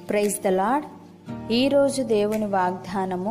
praise the lord ఈరోజు దేవుని వాగ్దానము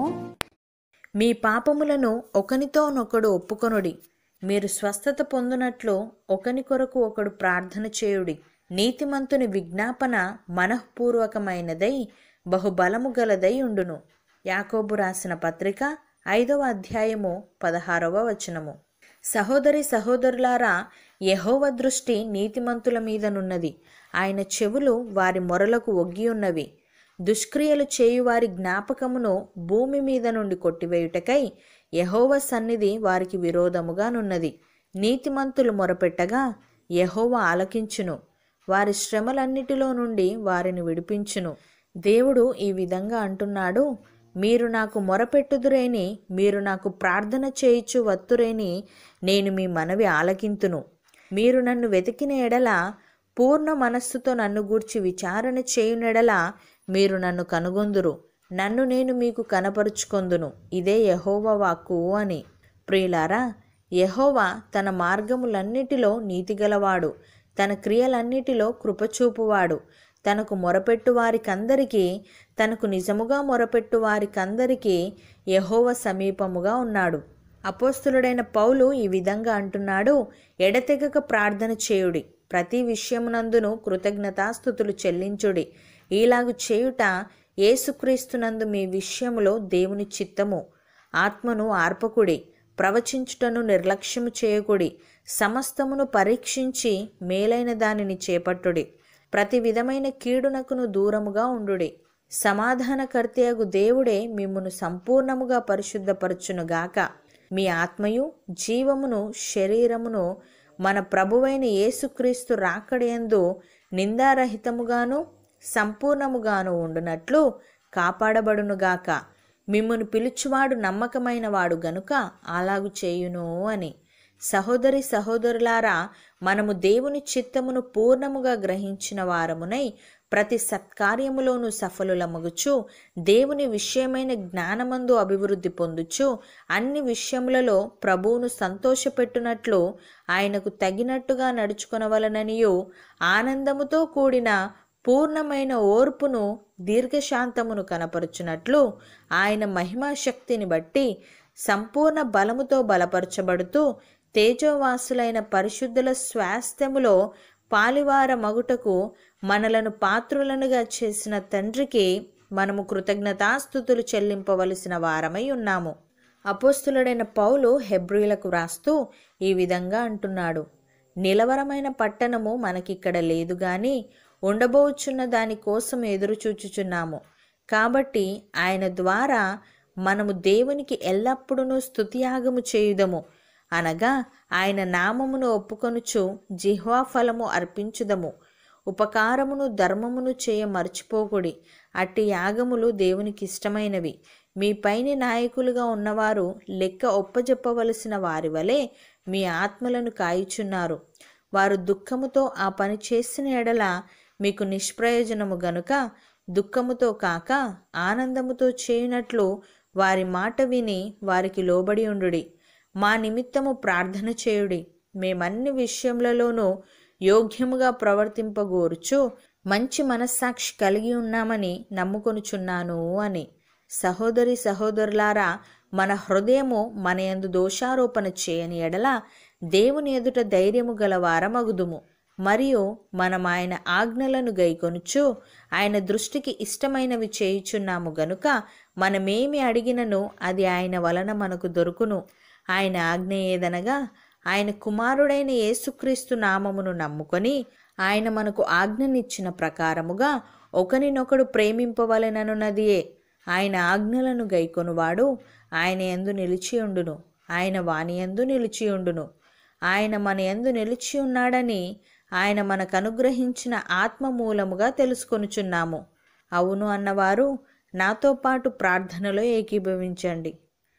మీ పాపములను ఒకనితోనొకడు ఒప్పుకొనుడి మీరు స్వస్థత పొందునట్లు ఒకని కొరకు ఒకడు ప్రార్థన చేయుడి నీతిమంతుని విజ్ఞాపన మనఃపూర్వకమైనదై బహుబలము గలదై ఉండును యాకోబు రాసిన పత్రిక ఐదవ అధ్యాయము పదహారవ వచనము సహోదరి సహోదరులారా యహోవ దృష్టి నీతిమంతుల మీదనున్నది ఆయన చెవులు వారి మొరలకు ఒగ్గి ఉన్నవి దుష్క్రియలు చేయువారి జ్ఞాపకమును భూమి మీద నుండి కొట్టివేయుటకై యహోవ సన్నిధి వారికి విరోధముగానున్నది నీతిమంతులు మొరపెట్టగా యహోవ ఆలకించును వారి శ్రమలన్నిటిలో నుండి వారిని విడిపించును దేవుడు ఈ విధంగా అంటున్నాడు మీరు నాకు మొరపెట్టుదురేని మీరు నాకు ప్రార్థన చేయిచు వత్తురేని నేను మీ మనవి ఆలకింతును మీరు నన్ను వెతికిన ఎడల పూర్ణ మనస్సుతో నన్ను గూర్చి విచారణ చేయునెడల మీరు నన్ను కనుగొందురు నన్ను నేను మీకు కనపరుచుకొందును ఇదే యహోవ వాక్కు అని ప్రియులారా యహోవా తన మార్గములన్నిటిలో నీతిగలవాడు తన క్రియలన్నిటిలో కృపచూపువాడు తనకు మొరపెట్టు వారికందరికీ తనకు నిజముగా మొరపెట్టు వారికందరికీ యహోవ సమీపముగా ఉన్నాడు అపోస్తులుడైన పౌలు ఈ విధంగా అంటున్నాడు ఎడతెగక ప్రార్థన చేయుడి ప్రతి విషయమునందును కృతజ్ఞతాస్థుతులు చెల్లించుడి ఈలాగు చేయుట యేసుక్రీస్తునందు మీ విషయములో దేవుని చిత్తము ఆత్మను ఆర్పకుడి ప్రవచించుటను నిర్లక్ష్యము చేయకుడి సమస్తమును పరీక్షించి మేలైన దానిని చేపట్టుడి ప్రతి విధమైన కీడునకును దూరముగా ఉండుడి సమాధానకర్తయగు దేవుడే మిమ్మును సంపూర్ణముగా పరిశుద్ధపరచునుగాక మీ ఆత్మయు జీవమును శరీరమును మన ప్రభువైన యేసుక్రీస్తు రాకడయందు నిందారహితముగాను సంపూర్ణముగాను ఉండునట్లు కాపాడబడునుగాక మిమ్మును పిలుచువాడు నమ్మకమైన వాడు గనుక అలాగు చేయును అని సహోదరి సహోదరులారా మనము దేవుని చిత్తమును పూర్ణముగా గ్రహించిన వారమునై ప్రతి సత్కార్యములోనూ సఫలులమగుచు దేవుని విషయమైన జ్ఞానమందు అభివృద్ధి పొందుచు అన్ని విషయములలో ప్రభువును సంతోషపెట్టునట్లు ఆయనకు తగినట్టుగా నడుచుకొనవలననియు ఆనందముతో కూడిన పూర్ణమైన ఓర్పును దీర్ఘశాంతమును కనపరుచునట్లు ఆయన మహిమా శక్తిని బట్టి సంపూర్ణ బలముతో బలపరచబడుతూ తేజోవాసులైన పరిశుద్ధుల స్వాస్థ్యములో పాలివార మగుటకు మనలను పాత్రులనుగా చేసిన తండ్రికి మనము కృతజ్ఞతాస్థుతులు చెల్లింపవలసిన వారమై ఉన్నాము అపోస్తులుడైన పౌలు హెబ్రిలకు వ్రాస్తూ ఈ విధంగా అంటున్నాడు నిలవరమైన పట్టణము మనకిక్కడ లేదు గాని ఉండబోచున్న దాని కోసం ఎదురుచూచుచున్నాము కాబట్టి ఆయన ద్వారా మనము దేవునికి ఎల్లప్పుడూ స్తుతియాగము చేయుదము అనగా ఆయన నామమును ఒప్పుకొనుచు జిహ్వా ఫలము అర్పించుదము ఉపకారమును ధర్మమును చేయ మర్చిపోకుడి అట్టి యాగములు దేవునికి ఇష్టమైనవి మీ పైని నాయకులుగా ఉన్నవారు లెక్క ఒప్పజెప్పవలసిన వారి వలె మీ ఆత్మలను కాయుచున్నారు వారు దుఃఖముతో ఆ పని చేసిన ఎడల మీకు నిష్ప్రయోజనము గనుక దుఃఖముతో కాక ఆనందముతో చేయునట్లు వారి మాట విని వారికి లోబడి ఉండుడి మా నిమిత్తము ప్రార్థన చేయుడి మేమన్ని విషయములలోనూ యోగ్యముగా ప్రవర్తింపగోరుచు మంచి మనస్సాక్షి కలిగి ఉన్నామని నమ్ముకొనుచున్నాను అని సహోదరి సహోదరులారా మన హృదయము మన యందు దోషారోపణ చేయని ఎడల దేవుని ఎదుట ధైర్యము గల వారమగుదుము మరియు మనం ఆయన ఆజ్ఞలను గైకొనుచు ఆయన దృష్టికి ఇష్టమైనవి చేయుచున్నాము గనుక మనమేమి అడిగినను అది ఆయన వలన మనకు దొరుకును ఆయన ఆజ్ఞ ఏదనగా ఆయన కుమారుడైన యేసుక్రీస్తు నామమును నమ్ముకొని ఆయన మనకు ఆజ్ఞనిచ్చిన ప్రకారముగా ఒకరినొకడు ప్రేమింపవలెననున్నదియే ఆయన ఆజ్ఞలను గైకొనువాడు ఆయన ఎందు నిలిచియుండును ఆయన వాని ఎందు నిలిచియుండును ఆయన మన ఎందు నిలిచి ఉన్నాడని ఆయన మనకు అనుగ్రహించిన ఆత్మ మూలముగా తెలుసుకొనుచున్నాము అవును అన్నవారు నాతో పాటు ప్రార్థనలో ఏకీభవించండి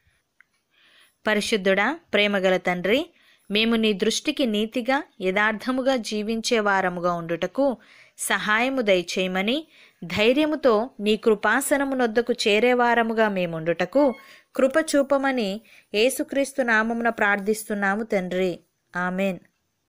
పరిశుద్ధుడా ప్రేమగల తండ్రి మేము నీ దృష్టికి నీతిగా యథార్థముగా జీవించే వారముగా ఉండుటకు సహాయము దయచేయమని ధైర్యముతో నీ కృపాసనమునొద్దకు చేరేవారముగా మేముండుటకు కృప చూపమని యేసుక్రీస్తు నామమున ప్రార్థిస్తున్నాము తండ్రి ఆమెన్